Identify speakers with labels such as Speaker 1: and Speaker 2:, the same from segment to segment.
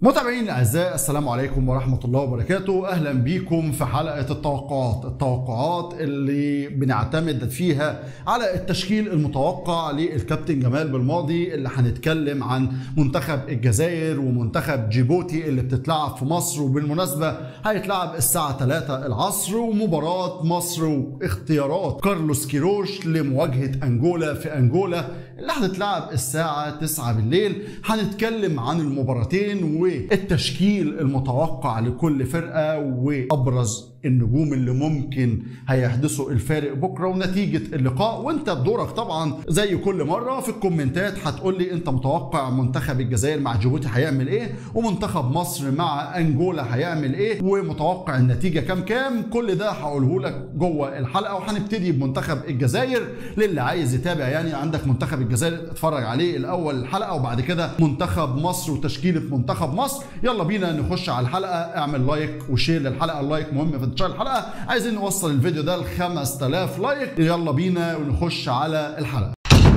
Speaker 1: متابعين الاعزاء السلام عليكم ورحمه الله وبركاته اهلا بيكم في حلقه التوقعات التوقعات اللي بنعتمد فيها على التشكيل المتوقع للكابتن جمال بالماضي اللي هنتكلم عن منتخب الجزائر ومنتخب جيبوتي اللي بتتلعب في مصر وبالمناسبه هيتلعب الساعه 3 العصر ومباراه مصر واختيارات كارلوس كيروش لمواجهه انجولا في انجولا اللي هتتلعب الساعه 9 بالليل هنتكلم عن المباراتين والتشكيل المتوقع لكل فرقه وابرز النجوم اللي ممكن هيحدثوا الفارق بكره ونتيجه اللقاء وانت بدورك طبعا زي كل مره في الكومنتات هتقول لي انت متوقع منتخب الجزائر مع جيبوتي هيعمل ايه ومنتخب مصر مع انجولا هيعمل ايه ومتوقع النتيجه كام كام كل ده هقوله لك جوه الحلقه وهنبتدي بمنتخب الجزائر للي عايز يتابع يعني عندك منتخب الجزائر اتفرج عليه الاول الحلقه وبعد كده منتخب مصر وتشكيله منتخب مصر يلا بينا نخش على الحلقه اعمل لايك وشير للحلقه اللايك مهم في انتشار الحلقه عايزين نوصل الفيديو ده ل 5000 لايك يلا بينا ونخش على الحلقه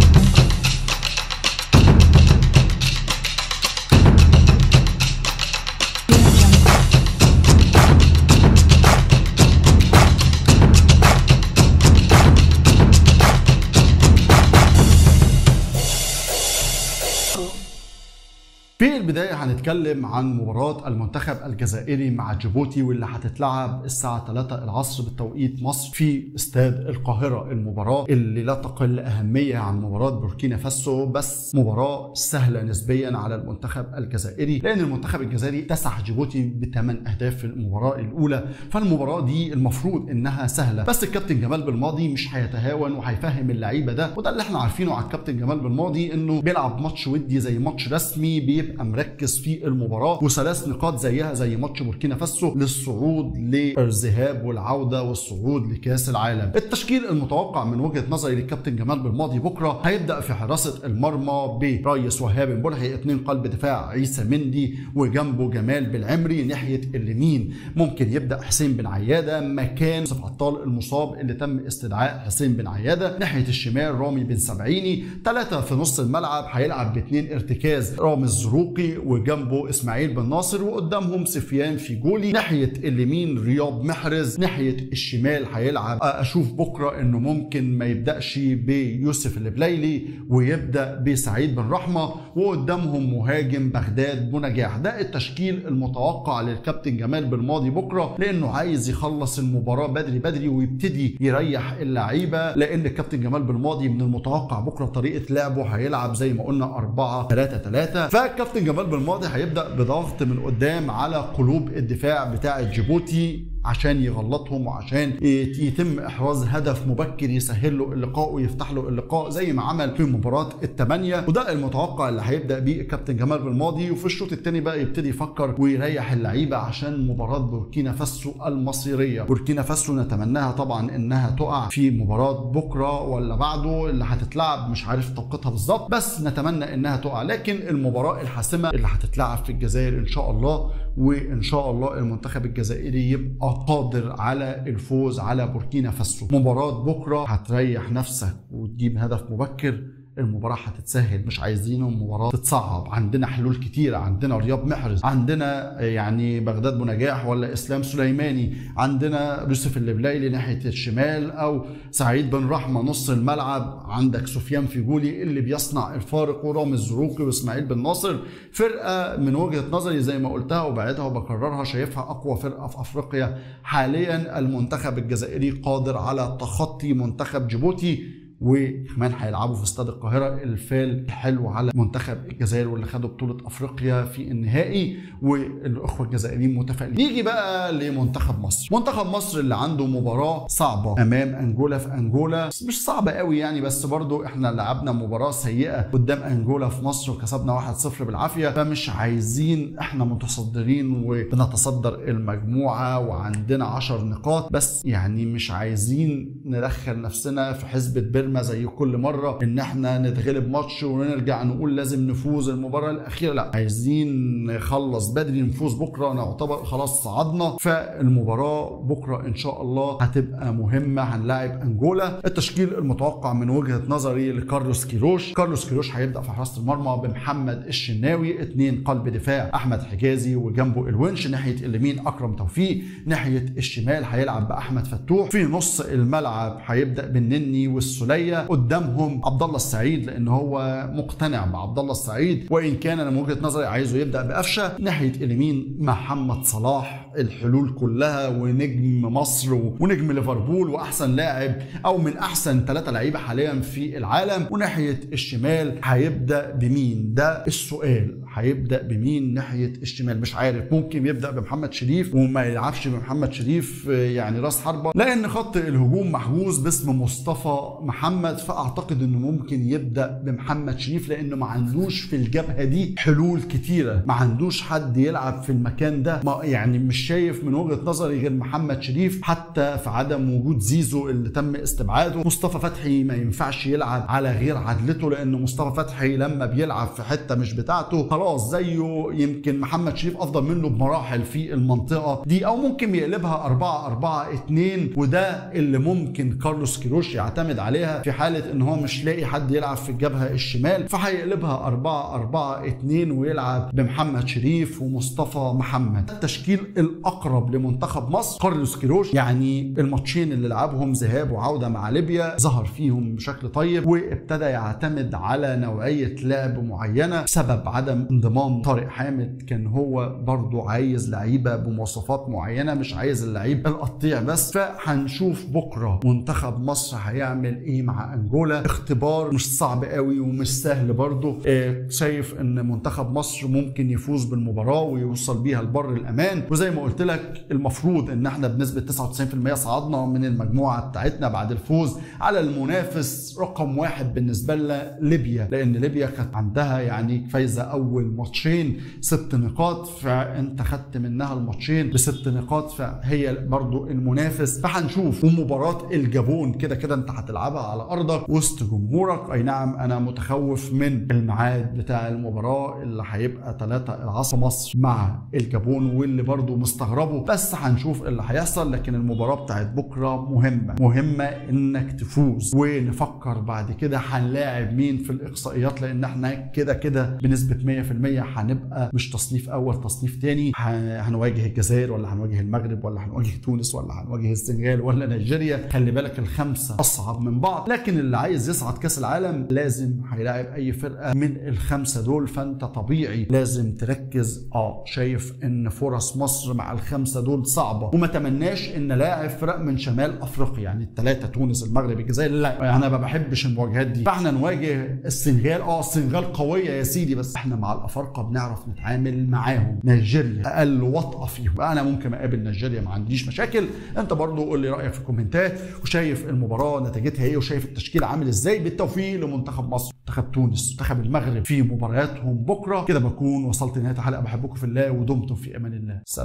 Speaker 1: في البداية هنتكلم عن مباراة المنتخب الجزائري مع جيبوتي واللي هتتلعب الساعة 3 العصر بالتوقيت مصر في استاد القاهرة المباراة اللي لا تقل أهمية عن مباراة بوركينا فاسو بس مباراة سهلة نسبيا على المنتخب الجزائري لأن المنتخب الجزائري تسح جيبوتي بثمان أهداف في المباراة الأولى فالمباراة دي المفروض إنها سهلة بس الكابتن جمال بالماضي مش هيتهاون وهيفهم اللعيبة ده وده اللي احنا عارفينه على الكابتن جمال بالماضي إنه بيلعب ماتش ودي زي ماتش رسمي بيبقى يبقى مركز في المباراه وثلاث نقاط زيها زي ماتش بوركينا فاسو للصعود للذهاب والعوده والصعود لكاس العالم. التشكيل المتوقع من وجهه نظري للكابتن جمال بالماضي بكره هيبدا في حراسه المرمى بريس وهاب بلحي اثنين قلب دفاع عيسى مندي وجنبه جمال بالعمري ناحيه اليمين ممكن يبدا حسين بن عياده مكان يوسف عطال المصاب اللي تم استدعاء حسين بن عياده ناحيه الشمال رامي بن سبعيني ثلاثه في نص الملعب هيلعب باثنين ارتكاز رامز زروق الزروقي وجنبه اسماعيل بن ناصر وقدامهم سفيان فيجولي ناحيه اليمين رياض محرز ناحيه الشمال هيلعب اشوف بكره انه ممكن ما يبداش بيوسف البليلي ويبدا بسعيد بن رحمه وقدامهم مهاجم بغداد بنجاح ده التشكيل المتوقع للكابتن جمال بالماضي بكره لانه عايز يخلص المباراه بدري بدري ويبتدي يريح اللعيبه لان الكابتن جمال بالماضي من المتوقع بكره طريقه لعبه هيلعب زي ما قلنا 4 3 3 فالكابتن جمال بالماضي هيبدا بضغط من قدام على قلوب الدفاع بتاع جيبوتي عشان يغلطهم وعشان يتم احراز هدف مبكر يسهل له اللقاء ويفتح له اللقاء زي ما عمل في مباراه الثمانيه وده المتوقع اللي هيبدا بيه الكابتن جمال بالماضي وفي الشوط الثاني بقى يبتدي يفكر ويريح اللعيبه عشان مباراه بوركينا فاسو المصيريه بوركينا فاسو نتمناها طبعا انها تقع في مباراه بكره ولا بعده اللي هتتلعب مش عارف توقيتها بالظبط بس نتمنى انها تقع لكن المباراه الحاسمه اللي هتتلعب في الجزائر ان شاء الله وان شاء الله المنتخب الجزائري يبقى قادر على الفوز على بوركينا فاسو مباراة بكرة هتريح نفسك وتجيب هدف مبكر المباراة هتتسهل مش عايزين المباراة تتصعب عندنا حلول كتيرة عندنا رياض محرز عندنا يعني بغداد بنجاح ولا اسلام سليماني عندنا يوسف اللبليلي ناحية الشمال او سعيد بن رحمة نص الملعب عندك سفيان فيجولي اللي بيصنع الفارق ورامي الزروقي واسماعيل بن ناصر فرقة من وجهة نظري زي ما قلتها وبعدها وبكررها شايفها اقوى فرقة في افريقيا حاليا المنتخب الجزائري قادر على تخطي منتخب جيبوتي وكمان هيلعبوا في استاد القاهره الفال الحلو على منتخب الجزائر واللي خدوا بطوله افريقيا في النهائي والاخوه الجزائريين متفائلين نيجي بقى لمنتخب مصر منتخب مصر اللي عنده مباراه صعبه امام انجولا في انجولا مش صعبه قوي يعني بس برضو احنا لعبنا مباراه سيئه قدام انجولا في مصر وكسبنا 1-0 بالعافيه فمش عايزين احنا متصدرين وبنتصدر المجموعه وعندنا 10 نقاط بس يعني مش عايزين ندخل نفسنا في حسبه بيراميدز غير ما زي كل مره ان احنا نتغلب ماتش ونرجع نقول لازم نفوز المباراه الاخيره لا عايزين نخلص بدري نفوز بكره نعتبر خلاص صعدنا فالمباراه بكره ان شاء الله هتبقى مهمه هنلاعب انجولا التشكيل المتوقع من وجهه نظري لكارلوس كيروش كارلوس كيروش هيبدا في حراسه المرمى بمحمد الشناوي اثنين قلب دفاع احمد حجازي وجنبه الونش ناحيه اليمين اكرم توفيق ناحيه الشمال هيلعب باحمد فتوح في نص الملعب هيبدا بالنني والسوليه قدامهم عبد الله السعيد لان هو مقتنع بعبد الله السعيد وان كان انا من وجهه نظري عايزه يبدا بقفشه ناحيه اليمين محمد صلاح الحلول كلها ونجم مصر ونجم ليفربول واحسن لاعب او من احسن ثلاثه لعيبه حاليا في العالم وناحيه الشمال هيبدا بمين ده السؤال هيبدا بمين ناحيه الشمال مش عارف ممكن يبدا بمحمد شريف وما يلعبش بمحمد شريف يعني راس حربه لان خط الهجوم محجوز باسم مصطفى محمد فاعتقد انه ممكن يبدا بمحمد شريف لانه ما عندوش في الجبهه دي حلول كتيره ما عندوش حد يلعب في المكان ده ما يعني مش شايف من وجهه نظري غير محمد شريف حتى في عدم وجود زيزو اللي تم استبعاده مصطفى فتحي ما ينفعش يلعب على غير عدلته لان مصطفى فتحي لما بيلعب في حته مش بتاعته خلاص زيه يمكن محمد شريف افضل منه بمراحل في المنطقه دي او ممكن يقلبها 4 4 2 وده اللي ممكن كارلوس كيروش يعتمد عليها في حاله ان هو مش لاقي حد يلعب في الجبهه الشمال فهيقلبها 4 4 2 ويلعب بمحمد شريف ومصطفى محمد التشكيل الاقرب لمنتخب مصر كارلوس كيروش يعني الماتشين اللي لعبهم ذهاب وعوده مع ليبيا ظهر فيهم بشكل طيب وابتدى يعتمد على نوعيه لعب معينه بسبب عدم انضمام طارق حامد كان هو برضو عايز لعيبه بمواصفات معينه مش عايز اللعيب القطيع بس فهنشوف بكره منتخب مصر هيعمل ايه مع انجولا اختبار مش صعب قوي ومش سهل برضو آه شايف ان منتخب مصر ممكن يفوز بالمباراه ويوصل بيها لبر الامان وزي ما قلت لك المفروض ان احنا بنسبه 99% صعدنا من المجموعه بتاعتنا بعد الفوز على المنافس رقم واحد بالنسبه لنا ليبيا لان ليبيا كانت عندها يعني فايزه اول ماتشين ست نقاط فانت خدت منها الماتشين بست نقاط فهي برضو المنافس فهنشوف ومباراه الجابون كده كده انت هتلعبها على ارضك وسط جمهورك اي نعم انا متخوف من الميعاد بتاع المباراه اللي هيبقى 3 العصر مصر مع الجابون واللي برضو مستغربه بس هنشوف اللي هيحصل لكن المباراه بتاعت بكره مهمه مهمه انك تفوز ونفكر بعد كده هنلاعب مين في الاقصائيات لان احنا كده كده بنسبه 100% هنبقى مش تصنيف اول تصنيف تاني هنواجه الجزائر ولا هنواجه المغرب ولا هنواجه تونس ولا هنواجه السنغال ولا نيجيريا خلي بالك الخمسه اصعب من بعض لكن اللي عايز يصعد كاس العالم لازم هيلاعب اي فرقه من الخمسه دول فانت طبيعي لازم تركز اه شايف ان فرص مصر مع الخمسه دول صعبه وما تمناش ان لاعب فرق من شمال افريقيا يعني الثلاثه تونس المغرب الجزائر لا انا ما بحبش المواجهات دي فاحنا نواجه السنغال اه السنغال قويه يا سيدي بس احنا مع الافارقه بنعرف نتعامل معاهم نيجيريا اقل وطأه فيهم انا ممكن اقابل نيجيريا ما عنديش مشاكل انت برضو قول لي رايك في الكومنتات وشايف المباراه نتيجتها ايه وشايف التشكيل عامل ازاي بالتوفيق لمنتخب مصر منتخب تونس منتخب المغرب في مبارياتهم بكره كده بكون وصلت لنهايه الحلقه بحبكم في الله ودمتم في امان الله سلام